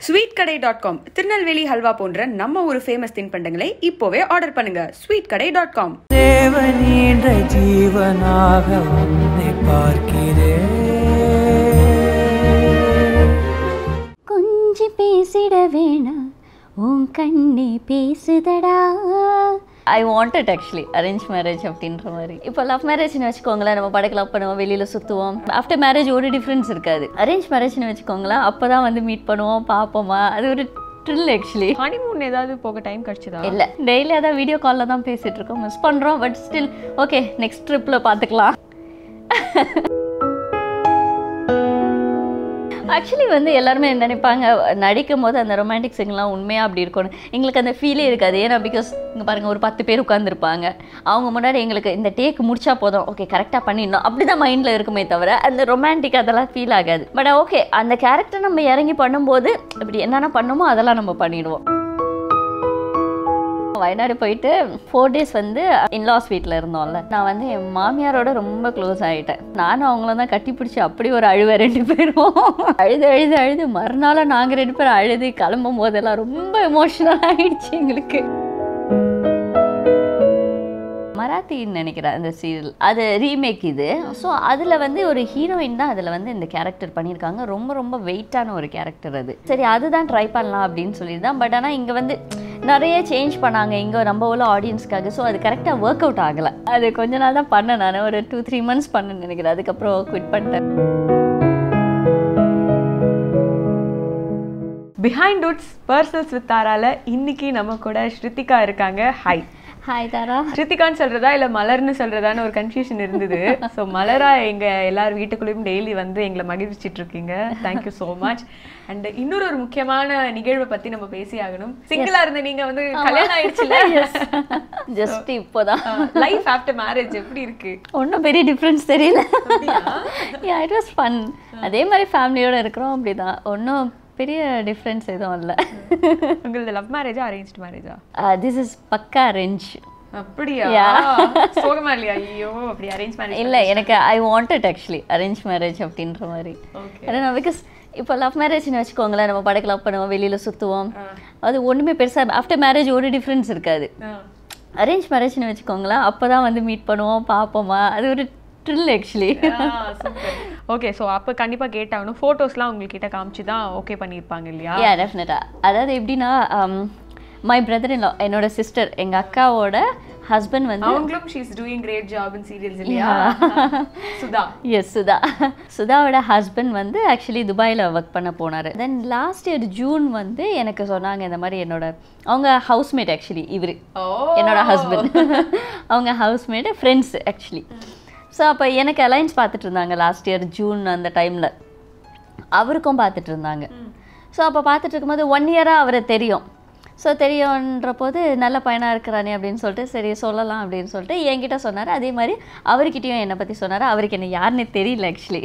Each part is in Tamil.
Sweet kadai dot com Tirunelveli halwa போன்ற நம்ம ஒரு ஃபேமஸ் தின்பண்டங்களை இப்போவே ஆர்டர் பண்ணுங்க ஸ்வீட் கடை டாட் காம் தேவனீன்ற ஜீவனாக உன்னை பார்க்கிறேன் கொஞ்சி பேசிட வேணாம் உன் கண்ணே பேசுதடா I wanted actually arrange marriage அப்படின்ற மாதிரி இப்போ லவ் மேரேஜ்னு வச்சுக்கோங்களேன் நம்ம படக்கு லவ் பண்ணுவோம் வெளியில் சுற்றுவோம் ஆஃப்டர் மேரேஜ் ஒரு டிஃப்ரென்ஸ் இருக்காது அரேஞ்ச் மேரேஜ்னு வச்சுக்கோங்களேன் அப்போ தான் வந்து மீட் பண்ணுவோம் பார்ப்போமா அது ஒரு ட்ரில் ஆக்சுவலி ஹனிமூன் ஏதாவது போக டைம் கிடைச்சதா இல்லை டெய்லி அதான் வீடியோ காலில் தான் பேசிகிட்டு இருக்கோம் மிஸ் பண்ணுறோம் பட் ஸ்டில் ஓகே நெக்ஸ்ட் ட்ரிப்பில் பார்த்துக்கலாம் ஆக்சுவலி வந்து எல்லாருமே நினைப்பாங்க நடிக்கும் போது அந்த ரொமான்டிக் சீன்லாம் உண்மையாக அப்படி இருக்கணும் எங்களுக்கு அந்த ஃபீலே இருக்காது ஏன்னா பிகாஸ் இங்கே பாருங்கள் ஒரு பத்து பேர் உட்காந்துருப்பாங்க அவங்க முன்னாடி எங்களுக்கு இந்த டேக் முடிச்சா போதும் ஓகே கரெக்டாக பண்ணிடணும் அப்படி தான் மைண்டில் இருக்குமே தவிர அந்த ரொமான்டிக் அதெல்லாம் ஃபீல் ஆகாது பட் ஓகே அந்த கேரக்டர் நம்ம இறங்கி பண்ணும்போது இப்படி என்னென்ன பண்ணுமோ அதெல்லாம் நம்ம பண்ணிடுவோம் வயநாடு போயிட்டு ஃபோர் டேஸ் வந்து இன்லாஸ் வீட்டில் இருந்தோம்ல நான் வந்து என் மாமியாரோட ரொம்ப க்ளோஸ் ஆகிட்டேன் நானும் அவங்கள தான் கட்டி பிடிச்சி அப்படி ஒரு அழுவை ரெண்டு பேரும் அழுது அழுது அழுது மறுநாளும் நாங்கள் ரெண்டு பேரும் அழுது கிளம்பும் போதெல்லாம் ரொம்ப எமோஷனல் ஆகிடுச்சு எங்களுக்கு மராத்தின்னு நினைக்கிறேன் அந்த சீரியல் அது ரீமேக் இது ஸோ அதில் வந்து ஒரு ஹீரோயின் தான் அதில் வந்து இந்த கேரக்டர் பண்ணியிருக்காங்க ரொம்ப ரொம்ப வெயிட்டான ஒரு கேரக்டர் அது சரி அதுதான் ட்ரை பண்ணலாம் அப்படின்னு சொல்லி தான் பட் ஆனால் இங்கே வந்து நிறைய சேஞ்ச் பண்ணாங்க இங்கே நம்ம உள்ள ஆடியன்ஸ்க்காக ஸோ அது கரெக்டாக ஒர்க் அவுட் ஆகலை அது கொஞ்ச நாள் தான் பண்ணேன் நான் ஒரு டூ த்ரீ மந்த்ஸ் பண்ணேன்னு நினைக்கிறேன் அதுக்கப்புறம் குவிட் பண்ணிட்டேன் பிஹைண்ட் உட்ஸ் பர்சனல்ஸ் வித் தாரால இன்னைக்கு நம்ம கூட ஸ்ருத்திகா இருக்காங்க ஹாய் ஹாய் தாரா ஸ்ருத்திகான்னு சொல்றதா இல்ல மலர்னு சொல்றதான்னு ஒரு கன்ஃபியூஷன் இருந்தது ஸோ மலரா எங்க எல்லார் வீட்டுக்குள்ளேயும் டெய்லி வந்து எங்களை மகிழ்ச்சிட்டு இருக்கீங்க தேங்க்யூ ஸோ மச் அண்ட் இன்னொரு ஒரு முக்கியமான நிகழ்வை பத்தி நம்ம பேசி ஆகணும் சிங்கிளா இருந்த நீங்க வந்து கல்யாணம் ஆயிடுச்சுல ஜஸ்ட் இப்போதான் லைஃப் ஆஃப்டர் மேரேஜ் எப்படி இருக்கு ஒன்றும் பெரிய டிஃப்ரென்ஸ் தெரியல யா இட் வாஸ் ஃபன் அதே மாதிரி ஃபேமிலியோட இருக்கிறோம் அப்படிதான் ஒன்றும் பெரிய டிஃப்ரென்ஸ் எதுவும் இல்லை உங்களது லவ் மேரேஜா அரேஞ்ச்ட் மேரேஜா திஸ் இஸ் பக்கா அரேஞ்ச் அப்படியா சோகமா இல்லையா ஐயோ அப்படி அரேஞ்ச் மேரேஜ் இல்லை எனக்கு I wanted actually arrange marriage அப்படின்ற மாதிரி Okay. ஏன்னா பிகாஸ் இப்போ லவ் மேரேஜ்னு வச்சுக்கோங்களேன் நம்ம படக்கு லவ் பண்ணுவோம் வெளியில் சுற்றுவோம் அது ஒன்றுமே பெருசாக ஆஃப்டர் மேரேஜ் ஒரு டிஃப்ரென்ஸ் இருக்காது அரேஞ்ச் மேரேஜ்னு வச்சுக்கோங்களேன் அப்போ தான் வந்து மீட் பண்ணுவோம் பார்ப்போமா அது ஒரு ட்ரில் ஆக்சுவலி ஓகே ஸோ அப்போ கண்டிப்பா கேட்டாகணும் ஃபோட்டோஸ்லாம் உங்ககிட்ட காமிச்சு தான் ஓகே பண்ணியிருப்பாங்க இல்லையா யா டெஃபினட்டாக அதாவது எப்படின்னா மை பிரதர் இன் என்னோட சிஸ்டர் எங்கள் அக்காவோட ஹஸ்பண்ட் வந்து அவங்களும் she is doing great job in serials இல்லையா சுதா எஸ் சுதா சுதாவோட ஹஸ்பண்ட் வந்து ஆக்சுவலி துபாயில் ஒர்க் பண்ண போனார் தென் லாஸ்ட் இயர் ஜூன் வந்து எனக்கு சொன்னாங்க இந்த மாதிரி என்னோட அவங்க ஹவுஸ்மேட் ஆக்சுவலி இவர் ஓ என்னோட ஹஸ்பண்ட் அவங்க ஹவுஸ்மேட் ஃப்ரெண்ட்ஸ் ஆக்சுவலி ஸோ அப்போ எனக்கு அலைன்ஸ் பார்த்துட்டு இருந்தாங்க லாஸ்ட் இயர் ஜூன் அந்த டைமில் அவருக்கும் பார்த்துட்டு இருந்தாங்க ஸோ அப்போ பார்த்துட்டு இருக்கும்போது ஒன் இயராக அவரை தெரியும் ஸோ தெரியுன்ற போது நல்ல பையனாக இருக்கிறானே அப்படின்னு சொல்லிட்டு சரி சொல்லலாம் அப்படின்னு சொல்லிட்டு என்கிட்ட சொன்னார் அதே மாதிரி அவர்கிட்டயும் என்னை பற்றி சொன்னார் அவருக்கு என்ன யாருன்னே தெரியல actually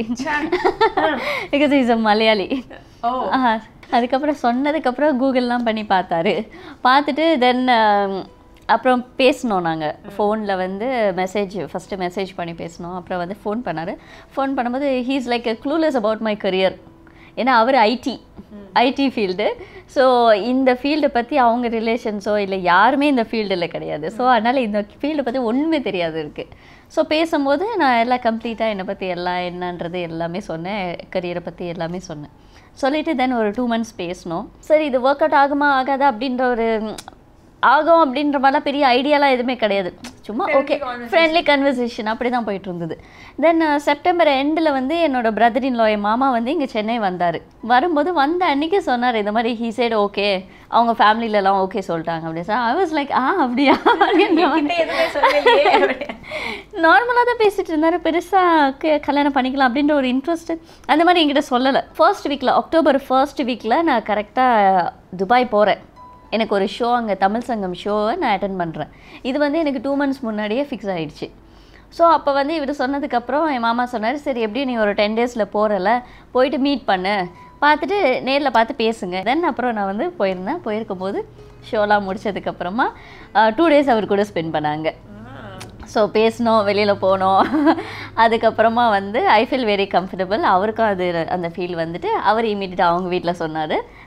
because is a Malayali oh ஆஹா. அதுக்கப்புறம் சொன்னதுக்கப்புறம் கூகுள்லாம் பண்ணி பார்த்தாரு பார்த்துட்டு தென் அப்புறம் பேசினோம் நாங்கள் ஃபோனில் வந்து மெசேஜ் ஃபஸ்ட்டு மெசேஜ் பண்ணி பேசினோம் அப்புறம் வந்து ஃபோன் பண்ணார் ஃபோன் பண்ணும்போது he's like clueless about my career ஏன்னா அவர் ஐடி ஐடி ஃபீல்டு ஸோ இந்த ஃபீல்டை பற்றி அவங்க ரிலேஷன்ஸோ இல்லை யாருமே இந்த ஃபீல்டில் கிடையாது ஸோ அதனால் இந்த ஃபீல்டை பற்றி ஒன்றுமே தெரியாது இருக்குது ஸோ பேசும்போது நான் எல்லாம் கம்ப்ளீட்டாக என்னை பற்றி எல்லாம் என்னன்றது எல்லாமே சொன்னேன் கரியரை பற்றி எல்லாமே சொன்னேன் சொல்லிட்டு தென் ஒரு டூ மந்த்ஸ் பேசினோம் சரி இது ஒர்க் அவுட் ஆகுமா ஆகாதா அப்படின்ற ஒரு ம், ஆகும் அப்படின்ற மாதிரிலாம் பெரிய ஐடியாலாம் எதுவுமே கிடையாது சும்மா ஓகே ஃப்ரெண்ட்லி கன்வர்சேஷன் அப்படி தான் போயிட்டு இருந்தது தென் செப்டம்பர் எண்டில் வந்து என்னோட பிரதர் இன் என் மாமா வந்து இங்கே சென்னை வந்தார் வரும்போது வந்த அன்னைக்கு சொன்னார் இந்த மாதிரி ஹீ சைடு ஓகே அவங்க ஃபேமிலிலலாம் ஓகே சொல்லிட்டாங்க அப்படின்னு sir I was like ah அப்படியா அப்படின்ற மாதிரி எதுவுமே சொல்லலையே நார்மலாக தான் பேசிட்டு இருந்தாரு பெருசாக கல்யாணம் பண்ணிக்கலாம் அப்படின்ற ஒரு இன்ட்ரெஸ்ட் அந்த மாதிரி என்கிட்ட சொல்லலை ஃபர்ஸ்ட் வீக்கில் அக்டோபர் ஃபர்ஸ்ட் வீக்கில் நான் கரெக்டாக துபாய் போகிறேன் எனக்கு ஒரு ஷோ அங்கே தமிழ் சங்கம் ஷோவை நான் அட்டன் பண்ணுறேன் இது வந்து எனக்கு டூ மந்த்ஸ் முன்னாடியே ஃபிக்ஸ் ஆயிடுச்சு ஸோ அப்போ வந்து இவர் சொன்னதுக்கப்புறம் என் மாமா சொன்னார் சரி எப்படியும் நீ ஒரு டென் டேஸில் போகிறல போயிட்டு மீட் பண்ணு பார்த்துட்டு நேரில் பார்த்து பேசுங்க தென் அப்புறம் நான் வந்து போயிருந்தேன் போயிருக்கும்போது ஷோலாம் முடிச்சதுக்கப்புறமா டூ டேஸ் அவர் கூட ஸ்பெண்ட் பண்ணாங்க ஸோ பேசினோம் வெளியில் போனோம் அதுக்கப்புறமா வந்து ஐ ஃபீல் வெரி கம்ஃபர்டபுள் அவருக்கும் அது அந்த ஃபீல் வந்துட்டு அவர் இமீடியட்டாக அவங்க வீட்டில் சொன்னார்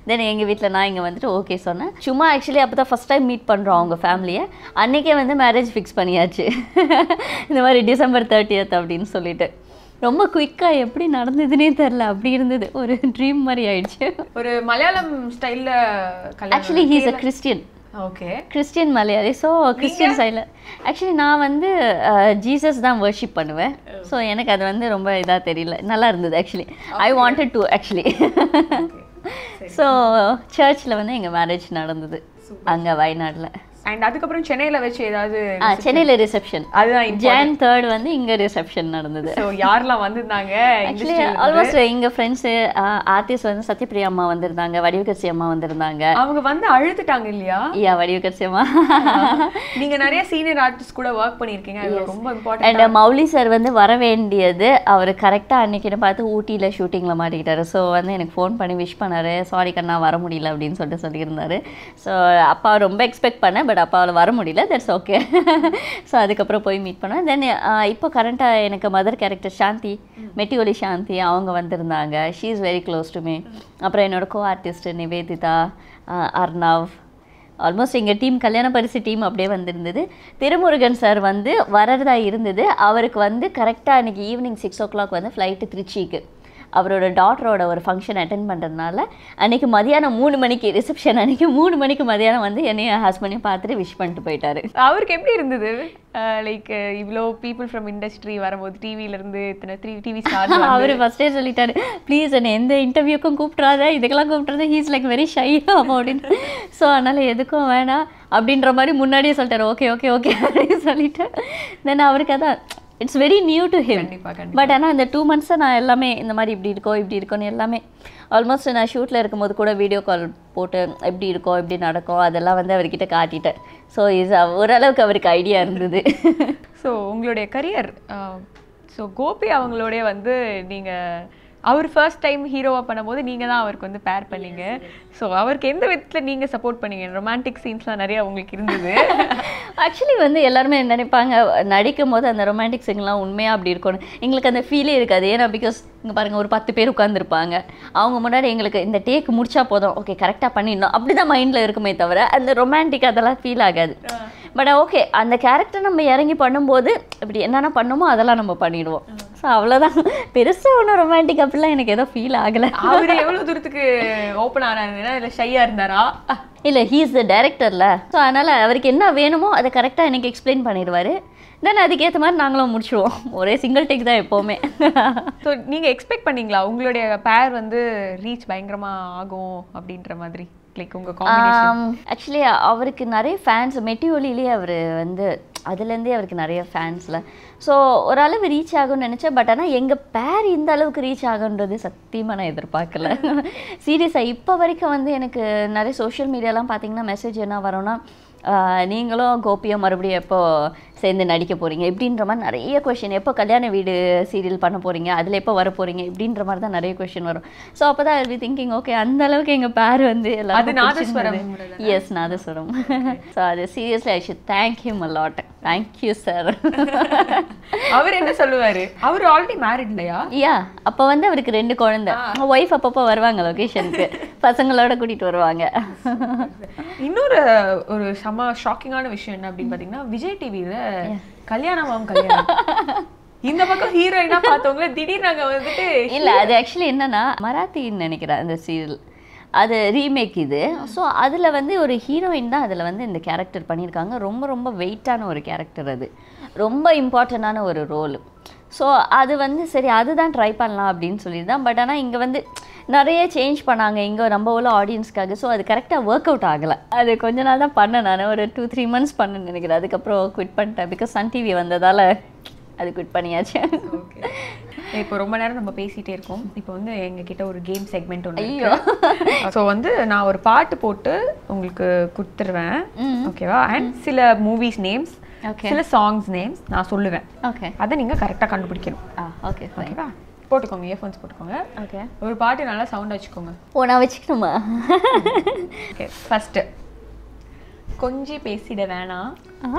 தென் எங்கள் வீட்டில் நான் இங்கே வந்துட்டு ஓகே சொன்னேன் சும்மா ஆக்சுவலி அப்போ தான் ஃபஸ்ட் டைம் மீட் பண்ணுறோம் அவங்க ஃபேமிலியை அன்றைக்கே வந்து மேரேஜ் ஃபிக்ஸ் பண்ணியாச்சு இந்த மாதிரி டிசம்பர் தேர்ட்டியத் அப்படின்னு சொல்லிட்டு ரொம்ப குயிக்காக எப்படி நடந்ததுன்னே தெரில அப்படி இருந்தது ஒரு ட்ரீம் மாதிரி ஆயிடுச்சு ஒரு மலையாளம் ஸ்டைல்ல actually he's a Christian okay Christian Malayali so Christian சைடில் ஆக்சுவலி நான் வந்து ஜீசஸ் தான் வர்ஷிப் பண்ணுவேன் ஸோ எனக்கு அது வந்து ரொம்ப இதாக தெரியல நல்லா இருந்தது actually I wanted to actually so சர்ச்சில் வந்து எங்கள் மேரேஜ் நடந்தது அங்கே வயநாட்டில் அண்ட் அதுக்கப்புறம் சென்னையில வச்சு ஏதாவது ஆ சென்னையில் ரிசப்ஷன் அதுதான் ஜான் தேர்ட் வந்து இங்கே ரிசப்ஷன் நடந்தது ஸோ யாரெல்லாம் வந்திருந்தாங்க ஆக்சுவலி ஆல்மோஸ்ட் எங்கள் ஃப்ரெண்ட்ஸு ஆர்டிஸ்ட் வந்து சத்யபிரியா அம்மா வந்திருந்தாங்க வடிவகர்சி அம்மா வந்திருந்தாங்க அவங்க வந்து அழுதுட்டாங்க இல்லையா யா வடிவகர்சி அம்மா நீங்க நிறைய சீனியர் ஆர்டிஸ்ட் கூட ஒர்க் பண்ணிருக்கீங்க அது ரொம்ப இம்பார்ட்டன்ட் அண்ட் மௌலி சார் வந்து வர வேண்டியது அவர் கரெக்டாக அன்னைக்குன்னு பார்த்து ஊட்டியில் ஷூட்டிங்கில் மாட்டிக்கிட்டாரு ஸோ வந்து எனக்கு ஃபோன் பண்ணி விஷ் பண்ணாரு சாரி கண்ணா வர முடியல அப்படின்னு சொல்லிட்டு சொல்லியிருந்தாரு ஸோ அப்பா ரொம்ப எக்ஸ்பெக்ட் பண்ணேன் பட் அப்பாவால் வர முடியல தட்ஸ் ஓகே ஸோ அதுக்கப்புறம் போய் மீட் பண்ணேன் தென் இப்போ கரண்ட்டாக எனக்கு மதர் கேரக்டர் சாந்தி மெட்டிஒலி சாந்தி அவங்க வந்திருந்தாங்க she is very close to me அப்புறம் என்னோட கோ ஆர்டிஸ்ட் நிவேதிதா அஹ் அர்ணவ் ஆல்மோஸ்ட் எங்கள் டீம் கல்யாண பரிசு டீம் அப்படியே வந்திருந்தது திருமுருகன் சார் வந்து வரதா இருந்தது அவருக்கு வந்து கரெக்டாக அன்றைக்கி ஈவினிங் சிக்ஸ் ஓ கிளாக் வந்து ஃப்ளைட்டு திருச்சிக்கு அவரோட டாட்டரோட ஒரு ஃபங்க்ஷன் அட்டன் பண்ணுறதுனால அன்றைக்கி மதியானம் மூணு மணிக்கு ரிசப்ஷன் அன்றைக்கி மூணு மணிக்கு மதியானம் வந்து என்னையும் ஹஸ்பண்டையும் பார்த்துட்டு விஷ் பண்ணிட்டு போயிட்டாரு அவருக்கு எப்படி இருந்தது லைக் இவ்வளோ பீப்புள் ஃப்ரம் இண்டஸ்ட்ரி வரும்போது டிவில இருந்து இத்தனை த்ரீ டிவி ஸ்டார் அவர் ஃபஸ்ட்டே சொல்லிட்டாரு ப்ளீஸ் என்னை எந்த இன்டர்வியூக்கும் கூப்பிட்றாத இதுக்கெல்லாம் கூப்பிட்றாத ஹீஸ் லைக் வெரி ஷை அப்படின்னு ஸோ அதனால் எதுக்கும் வேணாம் அப்படின்ற மாதிரி முன்னாடியே சொல்லிட்டாரு ஓகே ஓகே ஓகே அப்படின்னு சொல்லிட்டு தென் அவருக்கு அதான் it's very new to him கண்டிப்பா கண்டிப்பா பட் ஆனால் இந்த டூ மந்த்ஸை நான் எல்லாமே இந்த மாதிரி இப்படி இருக்கோ இப்படி இருக்கோன்னு எல்லாமே ஆல்மோஸ்ட் நான் ஷூட்டில் இருக்கும்போது கூட வீடியோ கால் போட்டு எப்படி இருக்கோ எப்படி நடக்கும் அதெல்லாம் வந்து அவர்கிட்ட காட்டிட்டேன் ஸோ இஸ் ஓரளவுக்கு அவருக்கு ஐடியா இருந்தது ஸோ உங்களுடைய கரியர் ஸோ கோபி அவங்களோடய வந்து நீங்க அவர் ஃபர்ஸ்ட் டைம் ஹீரோவா பண்ணும்போது நீங்க தான் அவருக்கு வந்து பேர் பண்ணீங்க ஸோ அவருக்கு எந்த விதத்துல நீங்க சப்போர்ட் பண்ணீங்க ரொமான்டிக் சீன்ஸ்லாம் நிறைய உங்களுக்கு இருந்தது ஆக்சுவலி வந்து எல்லாருமே நினைப்பாங்க நடிக்கும் போது அந்த ரொமான்டிக் சீன்லாம் உண்மையாக அப்படி இருக்கணும் எங்களுக்கு அந்த ஃபீலே இருக்காது ஏன்னா பிகாஸ் இங்கே பாருங்கள் ஒரு பத்து பேர் உட்காந்துருப்பாங்க அவங்க முன்னாடி எங்களுக்கு இந்த டேக் முடிச்சா போதும் ஓகே கரெக்டாக பண்ணிடணும் அப்படி தான் மைண்டில் இருக்குமே தவிர அந்த ரொமான்டிக் அதெல்லாம் ஃபீல் ஆகாது பட் ஓகே அந்த கேரக்டர் நம்ம இறங்கி பண்ணும்போது இப்படி என்னென்ன பண்ணுமோ அதெல்லாம் நம்ம பண்ணிடுவோம் ஸோ அவ்வளோதான் பெருசாக ஒன்றும் ரொமான்டிக் அப்படிலாம் எனக்கு ஏதோ ஃபீல் ஆகலை அவர் எவ்வளவு தூரத்துக்கு ஓப்பன் ஆனாருன்னா இல்லை ஷையா இருந்தாரா இல்லை ஹீ இஸ் த டைரக்டர்ல ஸோ அதனால் அவருக்கு என்ன வேணுமோ அதை கரெக்டாக எனக்கு எக்ஸ்பிளைன் பண்ணிடுவார் தென் அதுக்கேற்ற மாதிரி நாங்களும் முடிச்சிடுவோம் ஒரே சிங்கிள் டேக் தான் எப்போவுமே ஸோ நீங்க எக்ஸ்பெக்ட் பண்ணீங்களா உங்களுடைய பேர் வந்து ரீச் பயங்கரமா ஆகும் அப்படின்ற மாதிரி லைக் உங்க காம்பினேஷன் ஆக்சுவலி அவருக்கு நிறைய ஃபேன்ஸ் மெட்டிஒலிலேயே அவர் வந்து அதுலேருந்தே அவருக்கு நிறைய ஃபேன்ஸில் ஸோ ஓரளவு ரீச் ஆகும்னு நினச்சேன் பட் ஆனால் எங்கள் பேர் இந்த அளவுக்கு ரீச் ஆகுன்றது சத்தியமாக நான் எதிர்பார்க்கல சீரியஸாக இப்போ வரைக்கும் வந்து எனக்கு நிறைய சோஷியல் மீடியாலாம் பார்த்தீங்கன்னா மெசேஜ் என்ன வரும்னா ஆஹ் நீங்களும் கோபியும் மறுபடியும் எப்போ சேர்ந்து நடிக்க போகிறீங்க இப்படின்ற மாதிரி நிறைய கொஷின் எப்போ கல்யாண வீடு சீரியல் பண்ண போகிறீங்க அதில் எப்போ வர போகிறீங்க இப்படின்ற மாதிரி தான் நிறைய கொஷின் வரும் ஸோ அப்போ தான் பி திங்கிங் ஓகே அந்த அளவுக்கு எங்கள் பேர் வந்து அது நாதஸ்வரம் எஸ் நாதஸ்வரம் ஸோ அது seriously I should thank him a lot thank you sir அவர் என்ன சொல்லுவாரு அவர் ஆல்ரெடி மேரிட் இல்லையா யா அப்போ வந்து அவருக்கு ரெண்டு குழந்தை ஒய்ஃப் அப்பப்போ வருவாங்க லொக்கேஷனுக்கு பசங்களோட கூட்டிகிட்டு வருவாங்க இன்னொரு ஒரு செம ஷாக்கிங்கான விஷயம் என்ன அப்படின்னு பாத்தீங்கன்னா விஜய் டிவில கல்யாணமாம் கல்யாணம் இந்த பக்கம் ஹீரோயினா பார்த்தவங்கள திடீர்னு அங்க வந்துட்டு இல்லை அது ஆக்சுவலி என்னன்னா மராத்தின்னு நினைக்கிறேன் அந்த சீரியல் அது ரீமேக் இது ஸோ அதில் வந்து ஒரு ஹீரோயின் தான் அதில் வந்து இந்த கேரக்டர் பண்ணியிருக்காங்க ரொம்ப ரொம்ப வெயிட்டான ஒரு கேரக்டர் அது ரொம்ப இம்பார்ட்டண்ட்டான ஒரு ரோல் ஸோ அது வந்து சரி அதுதான் ட்ரை பண்ணலாம் அப்படின்னு சொல்லி தான் பட் ஆனால் இங்கே வந்து நிறைய சேஞ்ச் பண்ணாங்க இங்கே நம்ம உள்ள ஆடியன்ஸ்க்காக ஸோ அது கரெக்டாக ஒர்க் அவுட் ஆகலை அது கொஞ்ச நாள் தான் பண்ணேன் நான் ஒரு டூ த்ரீ மந்த்ஸ் பண்ணேன்னு நினைக்கிறேன் அதுக்கப்புறம் குவிட் பண்ணிட்டேன் பிகாஸ் சன் டிவி வந்ததால் அது குவிட் பண்ணியாச்சு இப்போ ரொம்ப நேரம் நம்ம பேசிட்டே இருக்கோம் இப்போ வந்து எங்க கிட்ட ஒரு கேம் செக்மெண்ட் ஒன்று ஐயோ. ஸோ வந்து நான் ஒரு பாட்டு போட்டு உங்களுக்கு கொடுத்துருவேன் ஓகேவா அண்ட் சில மூவிஸ் நேம்ஸ் Okay. சில சாங்ஸ் நேம்ஸ் நான் சொல்லுவேன் ஓகே அதை நீங்க கரெக்டா கண்டுபிடிக்கணும் ஆ ஓகே ஃபைன் ஓகேவா போட்டுக்கோங்க இயர்ஃபோன்ஸ் போட்டுக்கோங்க ஓகே ஒரு பாட்டு நல்லா சவுண்ட் வச்சுக்கோங்க ஓ நான் வச்சுக்கணுமா ஓகே ஃபர்ஸ்ட் கொஞ்சி பேசிட வேணாம்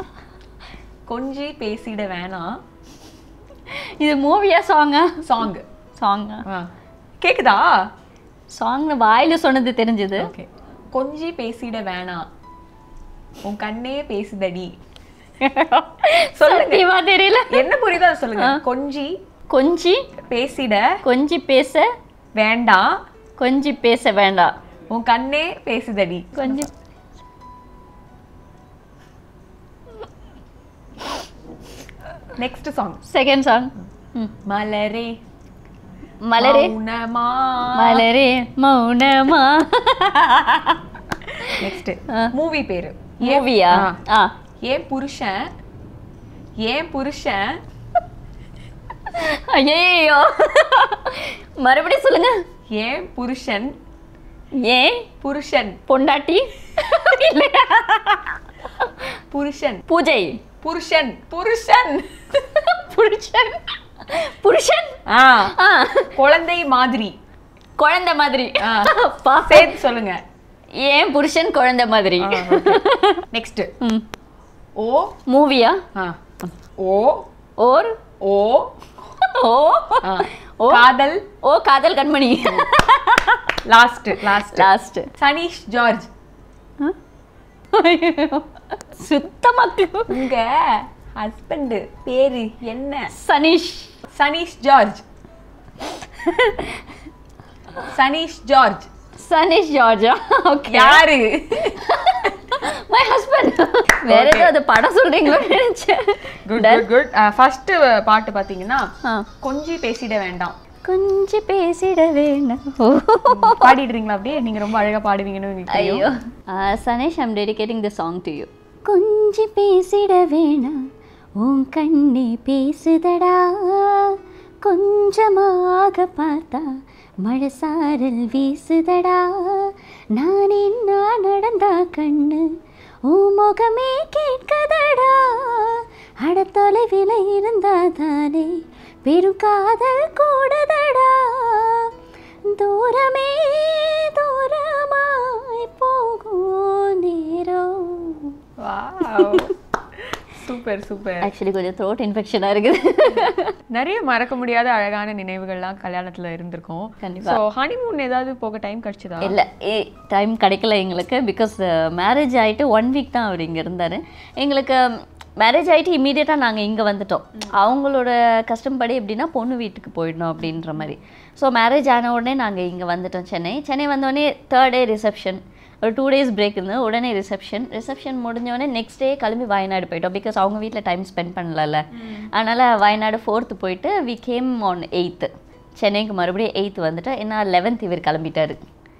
கொஞ்சி பேசிட வேணாம் இது மூவியா சாங்கா சாங் சாங்கா கேக்குதா சாங் வாயில சொன்னது தெரிஞ்சது ஓகே கொஞ்சி பேசிட வேணாம் உன் கண்ணே பேசுதடி சொல்லுங்க சத்தியமா தெரியல என்ன புரியுதோ அதை சொல்லுங்க கொஞ்சி கொஞ்சி பேசிட கொஞ்சி பேச வேண்டாம் கொஞ்சி பேச வேண்டாம் உன் கண்ணே பேசுதடி கொஞ்சி நெக்ஸ்ட் சாங் செகண்ட் சாங் மலரே மலரே மௌனமா மலரே மௌனமா நெக்ஸ்ட் மூவி பேரு மூவியா ஆ. ஆ ஏன் புருஷன் ஏன் புருஷன் ஐயோ மறுபடியும் சொல்லுங்க ஏன் புருஷன் ஏன் புருஷன் பொண்டாட்டி இல்லையா? புருஷன் பூஜை புருஷன் புருஷன் புருஷன் புருஷன் ஆ ஆ குழந்தை மாதிரி குழந்தை மாதிரி ஆ. பா. சேர்த்து சொல்லுங்க ஏன் புருஷன் குழந்தை மாதிரி நெக்ஸ்ட் ம். ஓ மூவியா ஆ. ஓ ஓர் ஓ ஓ ஆ. ஓ. காதல் O Kadhal Kanmani last last last Saneesh George சுத்தமா உங்க ஹஸ்பண்ட் பேரு என்ன சனீஷ் சனீஷ் ஜார்ஜ் சனீஷ் ஜார்ஜ் சனீஷ் ஜார்ஜா ஓகே யாரு மை ஹஸ்பண்ட் வேற Okay. ஏதாவது படம் சொல்றீங்களோ நினைச்சேன் குட் குட் குட் ஃபர்ஸ்ட் பாட்டு பாத்தீங்கன்னா ஆ. கொஞ்சி பேசிட வேண்டாம் கொஞ்சம் பேசிட வேணும் பாடிடுறீங்களா அப்படியே நீங்க ரொம்ப அழகா பாடுவீங்கன்னு எங்களுக்கு தெரியும் ஐயோ Sanesh I'm dedicating the song to you கொஞ்சி பேசிட வேணாம் உன் கண்ணே பேசுதடா கொஞ்சமாக பார்த்தா மழை சாரல் வீசுதடா நான் என்ன நடந்தா கண்ணு உன் முகமே கேட்கதடா அட தொலைவில் இருந்தா தானே பெரும் காதல் கூடதடா தூரமே தூரமாய் போகும் நேரம் சூப்பர் சூப்பர் ஆக்சுவலி கொஞ்சம் த்ரோட் இன்ஃபெக்ஷனாக இருக்குது நிறைய மறக்க முடியாத அழகான நினைவுகள்லாம் கல்யாணத்துல இருந்திருக்கும் கண்டிப்பா. ஸோ ஹனிமூன் ஏதாவது போக டைம் கிடைச்சதா இல்லை டைம் கிடைக்கல எங்களுக்கு பிகாஸ் மேரேஜ் ஆகிட்டு ஒன் வீக் தான் அவர் இங்கே இருந்தார் எங்களுக்கு மேரேஜ் ஆகிட்டு இமீடியட்டாக நாங்கள் இங்கே வந்துட்டோம் அவங்களோட கஷ்டம் படி எப்படின்னா பொண்ணு வீட்டுக்கு போயிடணும் அப்படின்ற மாதிரி ஸோ மேரேஜ் ஆன உடனே நாங்கள் இங்கே வந்துட்டோம் சென்னை சென்னை வந்தோடனே தேர்ட் டே ரிசப்ஷன் ஒரு டூ டேஸ் பிரேக் இருந்து உடனே ரிசப்ஷன் ரிசப்ஷன் முடிஞ்சோடனே நெக்ஸ்ட் டே கிளம்பி வயநாடு போயிட்டோம் பிகாஸ் அவங்க வீட்டில் டைம் ஸ்பெண்ட் பண்ணலல்ல அதனால் வயநாடு ஃபோர்த்து போயிட்டு வி கேம் ஆன் எயித்து சென்னைக்கு மறுபடியும் எயித்து வந்துட்டு ஏன்னா லெவன்த் இவர் கிளம்பிட்டாரு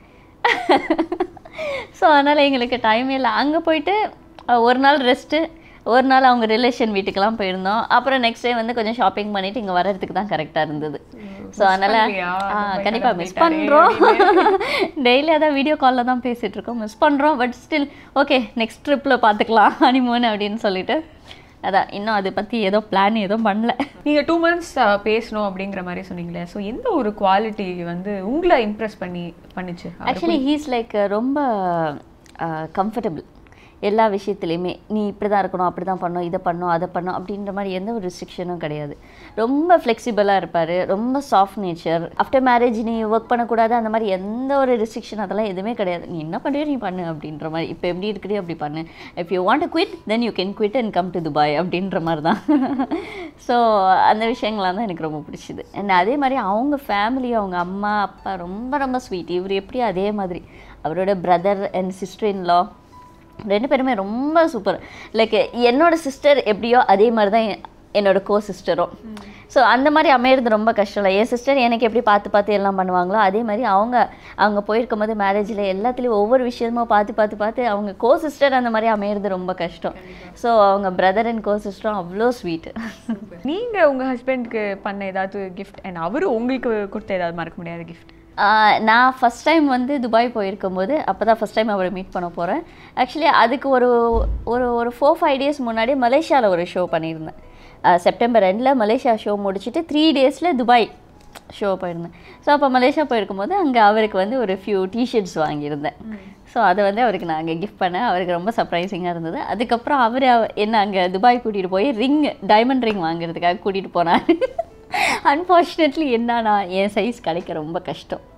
ஸோ அதனால் எங்களுக்கு டைமே இல்லை அங்கே போயிட்டு அஹ், ஒரு நாள் ரெஸ்ட்டு ஒரு நாள் அவங்க ரிலேஷன் வீட்டுக்கெல்லாம் போயிருந்தோம் அப்புறம் நெக்ஸ்ட் டே வந்து கொஞ்சம் ஷாப்பிங் பண்ணிட்டு இங்கே வர்றதுக்கு தான் கரெக்டாக இருந்தது ஸோ அதனால் பண்றியா? துபாய் கண்டிப்பாக மிஸ் கிளம்பிட்டாரே பண்ணுறோம் டெய்லி அதான் வீடியோ காலில் தான் பேசிகிட்டு இருக்கோம் மிஸ் பண்ணுறோம் பட் ஸ்டில் ஓகே நெக்ஸ்ட் ட்ரிப்பில் பார்த்துக்கலாம் ஹனிமூன் அப்படின்னு சொல்லிட்டு அதான் இன்னும் அதை பற்றி ஏதோ பிளான் எதுவும் பண்ணல நீங்க டூ மந்த்ஸ் பேசணும் அப்படிங்கிற மாதிரி சொன்னீங்களே ஸோ எந்த ஒரு குவாலிட்டி வந்து உங்களை இம்ப்ரெஸ் பண்ணி பண்ணுச்சு ஆக்சுவலி ஹீஸ் லைக் ரொம்ப கம்ஃபர்டபுள் எல்லா விஷயத்துலையுமே நீ இப்படி தான் இருக்கணும் அப்படி தான் பண்ணணும் இதை பண்ணணும் அதை பண்ணணும் அப்படின்ற மாதிரி எந்த ஒரு ரெஸ்ட்ரிக்ஷனும் கிடையாது ரொம்ப ஃப்ளெக்சிபிளாக இருப்பார் ரொம்ப சாஃப்ட் நேச்சர் ஆஃப்டர் மேரேஜ் நீ ஒர்க் பண்ணக்கூடாது அந்த மாதிரி எந்த ஒரு ரெஸ்ட்ரிக்ஷன் அதெல்லாம் எதுவுமே கிடையாது நீ என்ன பண்ணுறியோ நீ பண்ணு அப்படின்ற மாதிரி இப்போ எப்படி இருக்கிறியோ அப்படி பண்ணு if you want to quit then you can quit and come to Dubai அப்படின்ற மாதிரி தான் ஸோ அந்த விஷயங்கள்லாம் தான் எனக்கு ரொம்ப பிடிச்சிது அண்ட் அதே மாதிரி அவங்க ஃபேமிலி அவங்க அம்மா அப்பா ரொம்ப ரொம்ப ஸ்வீட் இவர் எப்படி அதே மாதிரி அவரோட பிரதர் அண்ட் சிஸ்டர் இன்லா ரெண்டு பேருமே ரொம்ப சூப்பர் லைக் என்னோட சிஸ்டர் எப்படியோ அதே மாதிரி தான் என்- என்னோட கோ சிஸ்டரும் ஸோ அந்த மாதிரி அமையிறது ரொம்ப கஷ்டம் இல்லை என் சிஸ்டர் எனக்கு எப்படி பார்த்து பார்த்து எல்லாம் பண்ணுவாங்களோ அதே மாதிரி அவங்க அவங்க போயிருக்கும் போது மேரேஜில் எல்லாத்துலேயும் ஒவ்வொரு விஷயமும் பார்த்து பார்த்து பார்த்து அவங்க கோ சிஸ்டர் அந்த மாதிரி அமையிறது ரொம்ப கஷ்டம் ஸோ அவங்க பிரதர் அண்ட் கோ சிஸ்டரும் அவ்வளோ ஸ்வீட்டு நீங்க உங்க ஹஸ்பண்ட்க்கு பண்ண ஏதாவது கிஃப்ட் அண்ட் அவரு உங்களுக்கு கொடுத்த ஏதாவது மறக்க முடியாத கிஃப்ட் ஆஹ் நான் ஃபஸ்ட் டைம் வந்து துபாய் போயிருக்கும்போது அப்போ தான் ஃபஸ்ட் டைம் அவரை மீட் பண்ண போகிறேன் ஆக்சுவலி அதுக்கு ஒரு ஒரு ஒரு ஃபோர் ஃபைவ் டேஸ் முன்னாடி மலேசியாவில் ஒரு ஷோ பண்ணியிருந்தேன் ஆஹ் செப்டம்பர் ரெண்டில் மலேசியா ஷோ முடிச்சுட்டு த்ரீ டேஸில் துபாய் ஷோ போயிருந்தேன் ஸோ அப்போ மலேசியா போயிருக்கும்போது அங்கே அவருக்கு வந்து ஒரு ஃபியூ டிஷர்ட்ஸ் வாங்கியிருந்தேன் ஸோ அதை வந்து அவருக்கு நான் அங்கே கிஃப்ட் பண்ணேன் அவருக்கு ரொம்ப சர்ப்ரைசிங்காக இருந்தது அதுக்கப்புறம் அவர் என்ன அங்கே துபாய் கூட்டிகிட்டு போய் ரிங் டைமண்ட் ரிங் வாங்குறதுக்காக கூட்டிகிட்டு போனார் அன்ஃபார்ச்சுனேட்லி என்னன்னா என் சைஸ் கிடைக்க ரொம்ப கஷ்டம்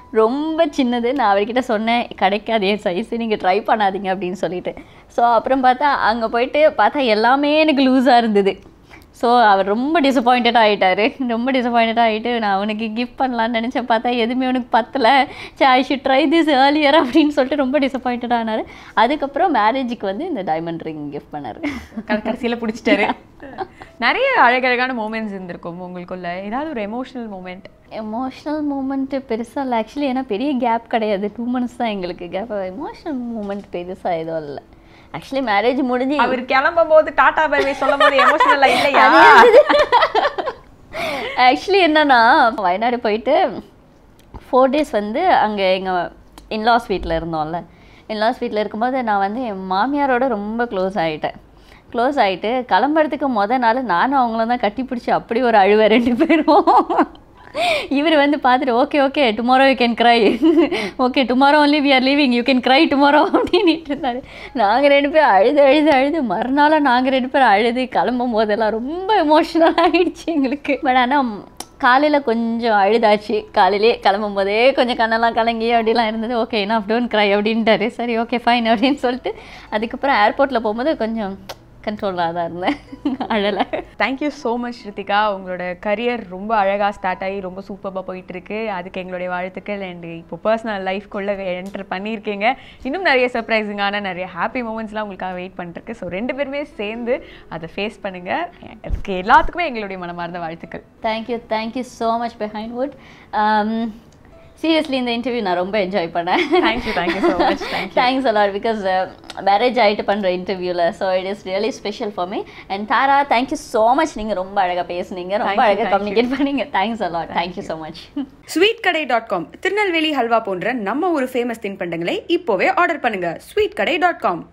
ரொம்ப சின்னது நான் அவர்கிட்ட சொன்னேன் கிடைக்காது என் சைஸ் நீங்கள் ட்ரை பண்ணாதீங்க அப்படின்னு சொல்லிட்டு ஸோ அப்புறம் பார்த்தா அங்கே போயிட்டு பார்த்தா எல்லாமே எனக்கு லூஸாக இருந்தது ஸோ அவர் ரொம்ப டிசப்பாயிண்டட் ஆகிட்டாரு ரொம்ப டிசப்பாயிண்டட் ஆகிட்டு நான் அவனுக்கு கிஃப்ட் பண்ணலான்னு நினச்சேன் பார்த்தா எதுவுமே அவனுக்கு பத்தலை say I should try this earlier அப்படின்னு சொல்லிட்டு ரொம்ப டிசப்பாயிண்டட் ஆனார் அதுக்கப்புறம் மேரேஜுக்கு வந்து இந்த டைமண்ட் ரிங் கிஃப்ட் பண்ணார் க- கடைசியில பிடிச்சிட்டாரு நிறைய அழகழகான மூமெண்ட்ஸ் இருந்திருக்கும் உங்களுக்குள்ள ஏதாவது ஒரு எமோஷனல் மூமெண்ட் எமோஷ்னல் மூமெண்ட்டு பெருசாக இல்லை ஆக்சுவலி ஏன்னா பெரிய கேப் கிடையாது டூ மந்த்ஸ் தான் எங்களுக்கு கேப் எமோஷனல் மூமெண்ட் பெருசாக எதுவும் இல்லை ஆக்சுவலி மேரேஜ் முடிஞ்சு அவர் கிளம்பும் போது டாடா பை பை சொல்லும் போது எமோஷனலா இல்லையா ஆக்சுவலி என்னன்னா வயநாடு போயிட்டு ஃபோர் டேஸ் வந்து அங்கே எங்கள் இன்லாஸ் வீட்டில் இருந்தோம்ல இன்லாஸ் வீட்டில் இருக்கும்போது நான் வந்து என் மாமியாரோட ரொம்ப க்ளோஸ் ஆகிட்டேன் க்ளோஸ் ஆகிட்டு கிளம்புறதுக்கு முத நாள் நானும் அவங்களும் தான் கட்டி பிடிச்சி அப்படி ஒரு அழுவை ரெண்டு பேரும் இவர் வந்து பார்த்துட்டு okay okay tomorrow you can cry okay tomorrow only we are leaving you can cry tomorrow அப்படின்ட்டு இருந்தாரு நாங்கள் ரெண்டு பேரும் அழுது அழுது அழுது மறுநாள் நாங்கள் ரெண்டு பேரும் அழுது கிளம்பும் போதெல்லாம் ரொம்ப எமோஷ்னல் ஆகிடுச்சு எங்களுக்கு பட் ஆனால் காலையில் கொஞ்சம் அழுதாச்சு காலையிலே கிளம்பும் போதே கொஞ்சம் கண்ணெல்லாம் கலங்கி அப்படிலாம் இருந்தது ஓகே நான் டோன்ட் க்ரை அப்படின்ட்டாரு சரி ஓகே ஃபைன் அப்படின்னு சொல்லிட்டு அதுக்கப்புறம் ஏர்போர்ட்டில் போகும்போது கொஞ்சம் கண்ட்ரோலாக தான் இருந்தேன் அழலை தேங்க்யூ ஸோ மச் ரித்திகா உங்களோட கரியர் ரொம்ப அழகாக ஸ்டார்ட் ஆகி ரொம்ப சூப்பராக போயிட்டு இருக்கு அதுக்கு எங்களுடைய வாழ்த்துக்கள் அண்ட் இப்போ பர்சனல் லைஃப்குள்ளே என்டர் பண்ணியிருக்கீங்க இன்னும் நிறைய சர்ப்ரைசிங்கான நிறைய ஹாப்பி மூமெண்ட்ஸ்லாம் உங்களுக்காக வெயிட் பண்ணிருக்கு ஸோ ரெண்டு பேருமே சேர்ந்து அதை ஃபேஸ் பண்ணுங்க அதுக்கு எல்லாத்துக்குமே எங்களுடைய மனமார்ந்த வாழ்த்துக்கள் thank you thank you so much behind wood seriously இந்த இன்டர்வியூ நான் ரொம்ப என்ஜாய் பண்ணேன் thank you thank you so much thank you thanks a lot because marriage ஆகிட்டு பண்ணுற இன்டர்வியூவில் so it is really special for me and Thara thank you so much நீங்கள் ரொம்ப அழகாக பேசுனீங்க ரொம்ப Thank you, அழகாக thank you. கம்யூனிகேட் பண்ணீங்க thanks a lot thank you so much sweet kadai dot com Tirunelveli halwa போன்ற நம்ம ஒரு ஃபேமஸ் தின்பண்டங்களை இப்போவே ஆர்டர் பண்ணுங்க ஸ்வீட் கடை டாட் காம்